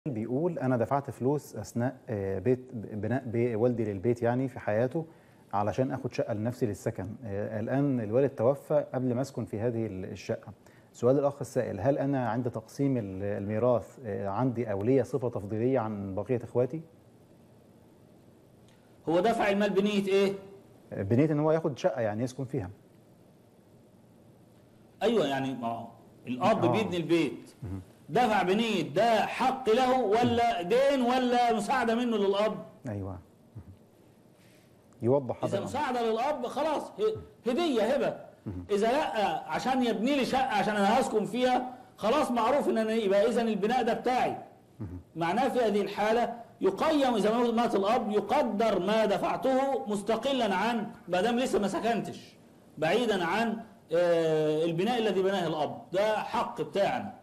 بيقول انا دفعت فلوس اثناء آه، بيت بناء بي- والدي للبيت يعني في حياته علشان اخد شقه لنفسي للسكن آه، الان الوالد توفى قبل ما اسكن في هذه الشقه سؤال الاخ السائل هل انا عند تقسيم ال- الميراث آه، عندي او ليا صفه تفضيليه عن بقيه اخواتي هو دفع المال بنية ايه آه، بنيه ان هو ياخد شقه يعني يسكن فيها ايوه يعني ما هو الاب آه. بيبني البيت دفع بنية ده حق له ولا دين ولا مساعدة منه للاب ايوه يوضح هذا اذا الأمر. مساعدة للاب خلاص ه- هدية هبة اذا لا عشان يبني لي شقة عشان انا هسكن فيها خلاص معروف ان انا يبقى اذا البناء ده بتاعي معناه في هذه الحالة يقيم اذا مات الاب يقدر ما دفعته مستقلا عن ما دام لسه ما سكنتش بعيدا عن آه، البناء الذي بناه الاب ده حق بتاعنا